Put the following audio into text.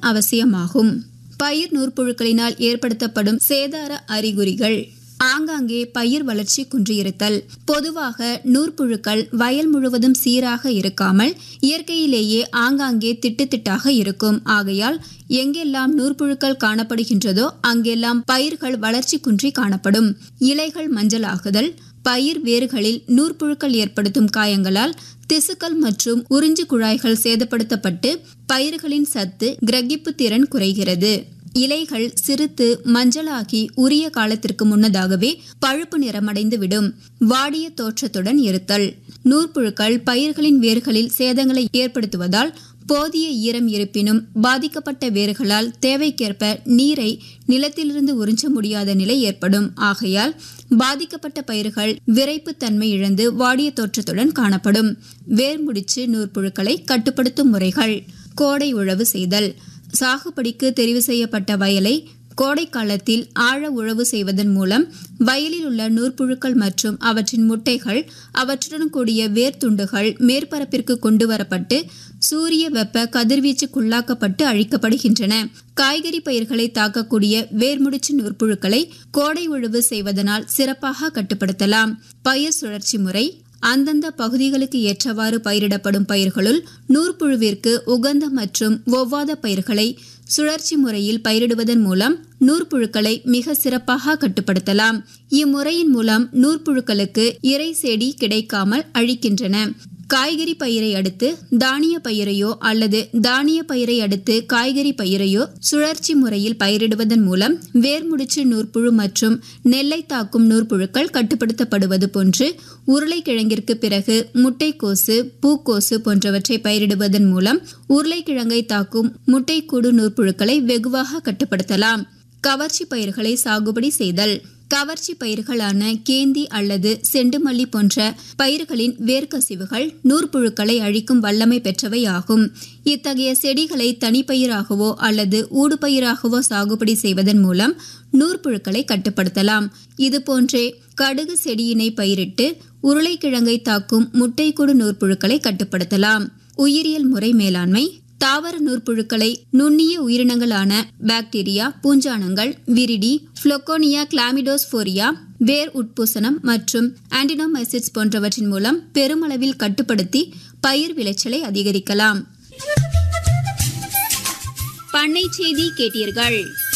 அவசியமாகும் பயிர் நூற்புழுக்களினால் ஏற்படுத்தப்படும் சேதார அறிகுறிகள் ஆங்காங்கே பயிர் வளர்ச்சி குன்றியிருத்தல் பொதுவாக நூற்புழுக்கள் வயல் முழுவதும் சீராக இருக்காமல் இயற்கையிலேயே ஆங்காங்கே திட்டு திட்டாக இருக்கும் ஆகையால் எங்கெல்லாம் நூற்புழுக்கள் காணப்படுகின்றதோ அங்கெல்லாம் பயிர்கள் வளர்ச்சி குன்றி காணப்படும் இலைகள் மஞ்சளாகுதல் பயிர் வேர்களில் நூற்புழுக்கள் ஏற்படுத்தும் காயங்களால் திசுக்கள் மற்றும் உறிஞ்சு குழாய்கள் சேதப்படுத்தப்பட்டு பயிர்களின் சத்து கிரகிப்பு திறன் குறைகிறது இலைகள் சிறுத்து மஞ்சளாகி உரிய காலத்திற்கு முன்னதாகவே பழுப்பு நிறமடைந்து விடும் வாடிய தோற்றத்துடன் இருத்தல் நூற்புழுக்கள் பயிர்களின் வேர்களில் சேதங்களை ஏற்படுத்துவதால் போதிய ஈரம் இருப்பினும் பாதிக்கப்பட்ட வேர்களால் தேவைக்கேற்ப நீரை நிலத்திலிருந்து உறிஞ்ச முடியாத நிலை ஏற்படும் ஆகையால் பாதிக்கப்பட்ட பயிர்கள் விரைப்பு தன்மை இழந்து வாடிய தோற்றத்துடன் காணப்படும் வேர்முடிச்சு நூற்புழுக்களை கட்டுப்படுத்தும் முறைகள் கோடை உழவு செய்தல் சாகுபடிக்கு தெரிவு செய்யப்பட்ட வயலை கோடை காலத்தில் ஆழ உழவு செய்வதன் மூலம் வயலில் உள்ள நூற்புழுக்கள் மற்றும் அவற்றின் முட்டைகள் அவற்றுடன் கூடிய வேர்த்துண்டுகள் மேற்பரப்பிற்கு கொண்டு வரப்பட்டு சூரிய வெப்ப கதிர்வீச்சுக்குள்ளாக்கப்பட்டு அழிக்கப்படுகின்றன காய்கறி பயிர்களை தாக்கக்கூடிய வேர்முடிச்சு நூற்புழுக்களை கோடை உழவு செய்வதனால் சிறப்பாக கட்டுப்படுத்தலாம் பயிர் சுழற்சி முறை அந்தந்த பகுதிகளுக்கு ஏற்றவாறு பயிரிடப்படும் பயிர்களுள் நூற்புழுவிற்கு உகந்த மற்றும் ஒவ்வாத பயிர்களை சுழற்சி முறையில் பயிரிடுவதன் மூலம் நூற்புழுக்களை மிக சிறப்பாக கட்டுப்படுத்தலாம் இம்முறையின் மூலம் நூற்புழுக்களுக்கு இறை செடி கிடைக்காமல் அழிக்கின்றன காய்கறி பயிரை அடுத்து தானிய பயிரையோ அல்லது தானிய பயிரை அடுத்து காய்கறி பயிரையோ சுழற்சி முறையில் பயிரிடுவதன் மூலம் வேர்முடிச்சு நூற்புழு மற்றும் நெல்லை தாக்கும் நூற்புழுக்கள் கட்டுப்படுத்தப்படுவது போன்று உருளைக்கிழங்கிற்கு பிறகு முட்டைக்கோசு பூக்கோசு போன்றவற்றை பயிரிடுவதன் மூலம் உருளைக்கிழங்கை தாக்கும் முட்டைக்கூடு நூற்புழுக்களை வெகுவாக கட்டுப்படுத்தலாம் கவர்ச்சி பயிர்களை சாகுபடி செய்தல் கவர்ச்சி பயிர்களான கேந்தி அல்லது செண்டுமல்லி போன்ற பயிர்களின் வேர்க்கசிவுகள் நூற்புழுக்களை அழிக்கும் வல்லமை பெற்றவை ஆகும் இத்தகைய செடிகளை தனிப்பயிராகவோ அல்லது ஊடுபயிராகவோ சாகுபடி செய்வதன் மூலம் நூற்புழுக்களை கட்டுப்படுத்தலாம் இதுபோன்றே கடுகு செடியினை பயிரிட்டு உருளைக்கிழங்கை தாக்கும் முட்டைக்கூடு நூற்புழுக்களை கட்டுப்படுத்தலாம் உயிரியல் முறை மேலாண்மை தாவர நூற்புழுக்களை நுண்ணிய உயிரினங்களான பாக்டீரியா பூஞ்சானங்கள் விரிடி புளோகோனியா கிளாமிடோஸ்போரியா வேர் உட்பூசணம் மற்றும் ஆன்டினோமைசிட்ஸ் போன்றவற்றின் மூலம் பெருமளவில் கட்டுப்படுத்தி பயிர் விளைச்சலை அதிகரிக்கலாம் பண்ணை செய்தி கேட்டீர்கள்